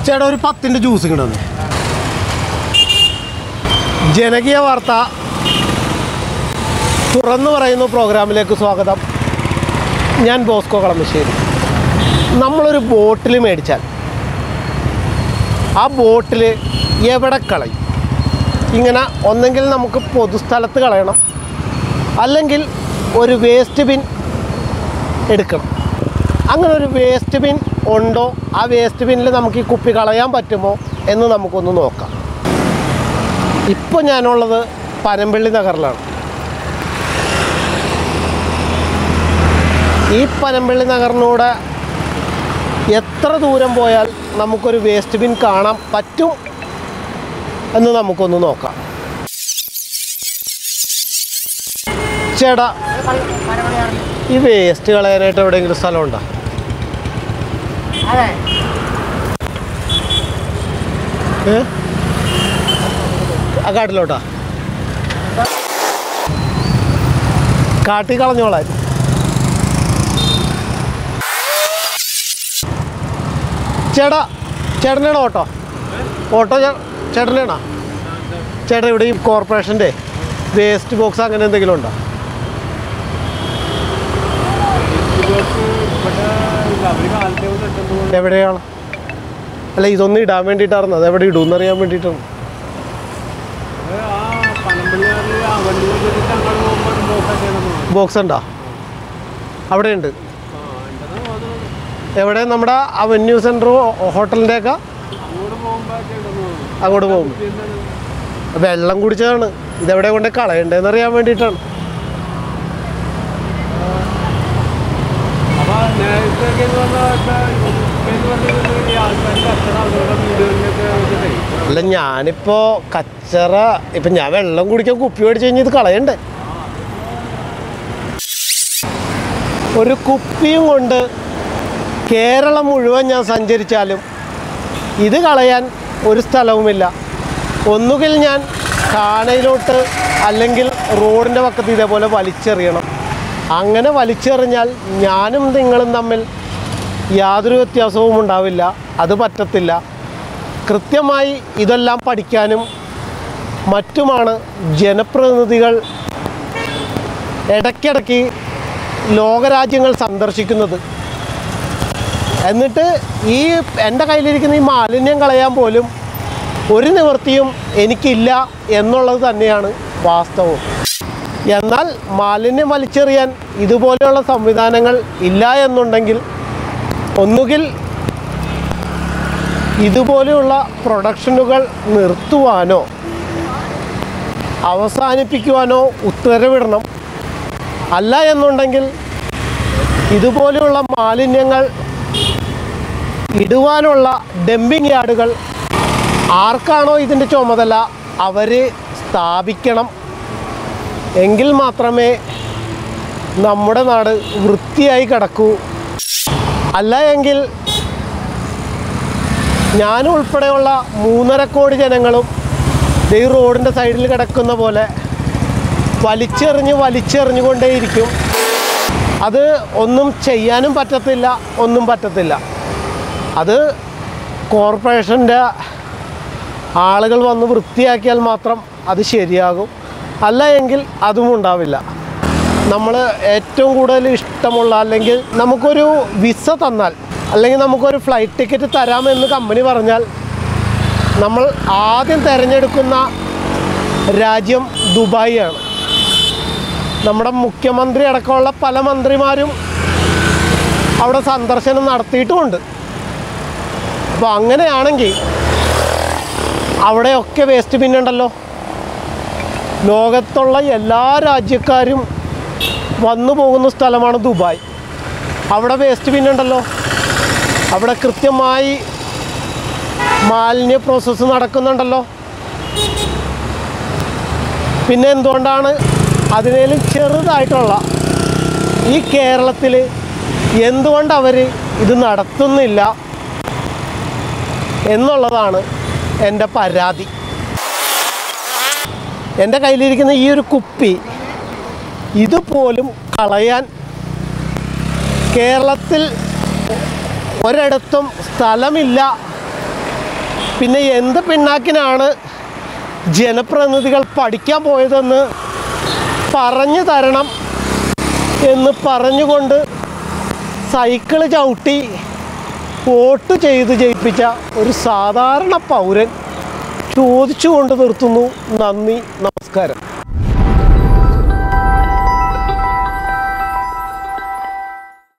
ചേട്ടാ ഒരു പത്തിൻ്റെ ജ്യൂസ് ഇങ്ങോട്ട് ജനകീയ വാർത്ത തുറന്നു പറയുന്ന പ്രോഗ്രാമിലേക്ക് സ്വാഗതം ഞാൻ ബോസ്കോ കളമശ്ശേരി നമ്മളൊരു ബോട്ടിൽ മേടിച്ചാൽ ആ ബോട്ടിൽ എവിടെ കളയും ഇങ്ങനെ ഒന്നെങ്കിൽ നമുക്ക് പൊതുസ്ഥലത്ത് കളയണം അല്ലെങ്കിൽ ഒരു വേസ്റ്റ് ബിൻ എടുക്കണം അങ്ങനെ ഒരു വേസ്റ്റ് ബിൻ ഉണ്ടോ ആ വേസ്റ്റ് ബിന്നിൽ നമുക്ക് ഈ കുപ്പി കളയാൻ പറ്റുമോ എന്ന് നമുക്കൊന്ന് നോക്കാം ഇപ്പോൾ ഞാനുള്ളത് പനമ്പള്ളി നഗറിലാണ് ഈ പനമ്പള്ളി നഗറിനൂടെ എത്ര ദൂരം പോയാൽ നമുക്കൊരു വേസ്റ്റ് ബിൻ കാണാൻ പറ്റും എന്ന് നമുക്കൊന്ന് നോക്കാം ചേട്ടാ ഈ വേസ്റ്റ് കളയാനായിട്ട് എവിടെയെങ്കിലും സ്ഥലമുണ്ടോ അതെ ഏ ആ കാട്ടിലോട്ടാ കാട്ടി കളഞ്ഞോളാൻ ചേട്ടാ ചേട്ടനാണോ ഓട്ടോ ഓട്ടോ ചേ- ചേട്ടനാണോ ചേട്ടാ ഇവിടെ ഈ കോർപ്പറേഷൻ്റെ വേസ്റ്റ് ബോക്സ് അങ്ങനെ എന്തെങ്കിലും ഉണ്ടോ എവിടെയാണ് അല്ല ഇതൊന്നും ഇടാൻ വേണ്ടിയിട്ടായിരുന്നു അത് എവിടെ ഇടുമെന്ന് അറിയാൻ വേണ്ടിയിട്ടാണ് ബോക്സ് ഉണ്ടോ അവിടെ ഉണ്ട് എവിടെ നമ്മുടെ അവന്യൂ സെൻറ്റർ ഹോട്ടലിൻ്റെ ഒക്കെ അങ്ങോട്ട് പോകും വെള്ളം കുടിച്ചതാണ് ഇതെവിടെ കൊണ്ട് കളയണ്ടേന്ന് അറിയാൻ വേണ്ടിയിട്ടാണ് അല്ല ഞാനിപ്പോൾ കച്ചറ ഇപ്പം ഞാൻ വെള്ളം കുടിക്കാൻ കുപ്പി മേടിച്ച് കഴിഞ്ഞാൽ ഇത് കളയണ്ടേ ഒരു കുപ്പിയും കൊണ്ട് കേരളം മുഴുവൻ ഞാൻ സഞ്ചരിച്ചാലും ഇത് കളയാൻ ഒരു സ്ഥലവുമില്ല ഒന്നുകിൽ ഞാൻ കാണയിലോട്ട് അല്ലെങ്കിൽ റോഡിൻ്റെ പക്കത്ത് ഇതേപോലെ വലിച്ചെറിയണം അങ്ങനെ വലിച്ചെറിഞ്ഞാൽ ഞാനും നിങ്ങളും തമ്മിൽ യാതൊരു വ്യത്യാസവും ഉണ്ടാവില്ല അത് പറ്റത്തില്ല കൃത്യമായി ഇതെല്ലാം പഠിക്കാനും മറ്റുമാണ് ജനപ്രതിനിധികൾ ഇടയ്ക്കിടയ്ക്ക് ലോകരാജ്യങ്ങൾ സന്ദർശിക്കുന്നത് എന്നിട്ട് ഈ എൻ്റെ കയ്യിലിരിക്കുന്ന ഈ മാലിന്യം കളയാൻ പോലും ഒരു നിവൃത്തിയും എനിക്കില്ല എന്നുള്ളത് തന്നെയാണ് വാസ്തവം എന്നാൽ മാലിന്യം വലിച്ചെറിയാൻ ഇതുപോലെയുള്ള സംവിധാനങ്ങൾ ഇല്ല എന്നുണ്ടെങ്കിൽ ഒന്നുകിൽ ഇതുപോലെയുള്ള പ്രൊഡക്ഷനുകൾ നിർത്തുവാനോ അവസാനിപ്പിക്കുവാനോ ഉത്തരവിടണം അല്ല എന്നുണ്ടെങ്കിൽ ഇതുപോലെയുള്ള മാലിന്യങ്ങൾ ഇടുവാനുള്ള ഡംപിങ് യാർഡുകൾ ആർക്കാണോ ഇതിൻ്റെ ചുമതല അവർ സ്ഥാപിക്കണം എങ്കിൽ മാത്രമേ നമ്മുടെ നാട് വൃത്തിയായി കിടക്കൂ അല്ല എങ്കിൽ ഞാനും ഉൾപ്പെടെയുള്ള മൂന്നര കോടി ജനങ്ങളും ദേ ഈ റോഡിൻ്റെ സൈഡിൽ കിടക്കുന്ന പോലെ വലിച്ചെറിഞ്ഞ് വലിച്ചെറിഞ്ഞുകൊണ്ടേയിരിക്കും അത് ഒന്നും ചെയ്യാനും പറ്റത്തില്ല ഒന്നും പറ്റത്തില്ല അത് കോർപ്പറേഷൻ്റെ ആളുകൾ വന്ന് വൃത്തിയാക്കിയാൽ മാത്രം അത് ശരിയാകും അല്ല എങ്കിൽ അതും ഉണ്ടാവില്ല നമ്മൾ ഏറ്റവും കൂടുതൽ ഇഷ്ടമുള്ള അല്ലെങ്കിൽ നമുക്കൊരു വിസ തന്നാൽ അല്ലെങ്കിൽ നമുക്കൊരു ഫ്ലൈറ്റ് ടിക്കറ്റ് തരാമെന്ന് കമ്പനി പറഞ്ഞാൽ നമ്മൾ ആദ്യം തിരഞ്ഞെടുക്കുന്ന രാജ്യം ദുബായി ആണ് നമ്മുടെ മുഖ്യമന്ത്രി അടക്കമുള്ള പല മന്ത്രിമാരും അവിടെ സന്ദർശനം നടത്തിയിട്ടുമുണ്ട് അപ്പോൾ അങ്ങനെയാണെങ്കിൽ അവിടെയൊക്കെ വേസ്റ്റ് ബിന്നുണ്ടല്ലോ ലോകത്തുള്ള എല്ലാ രാജ്യക്കാരും വന്നു പോകുന്ന സ്ഥലമാണ് ദുബായ് അവിടെ വേസ്റ്റ് ബിന്നുണ്ടല്ലോ അവിടെ കൃത്യമായി മാലിന്യ പ്രോസസ്സ് നടക്കുന്നുണ്ടല്ലോ പിന്നെ എന്തുകൊണ്ടാണ് അതിനേലും ചെറുതായിട്ടുള്ള ഈ കേരളത്തിൽ എന്തുകൊണ്ട് അവർ ഇത് നടത്തുന്നില്ല എന്നുള്ളതാണ് എൻ്റെ പരാതി എൻ്റെ കയ്യിലിരിക്കുന്ന ഈ ഒരു കുപ്പി ഇതുപോലും കളയാൻ കേരളത്തിൽ ഒരിടത്തും സ്ഥലമില്ല പിന്നെ എന്ത് പിണ്ണാക്കിനാണ് ജനപ്രതിനിധികൾ പഠിക്കാൻ പോയതെന്ന് പറഞ്ഞു തരണം എന്ന് പറഞ്ഞുകൊണ്ട് സൈക്കിള് ചവിട്ടി വോട്ട് ചെയ്ത് ജയിപ്പിച്ച ഒരു സാധാരണ പൗരൻ ചോദിച്ചുകൊണ്ട് നിർത്തുന്നു നന്ദി നമസ്കാരം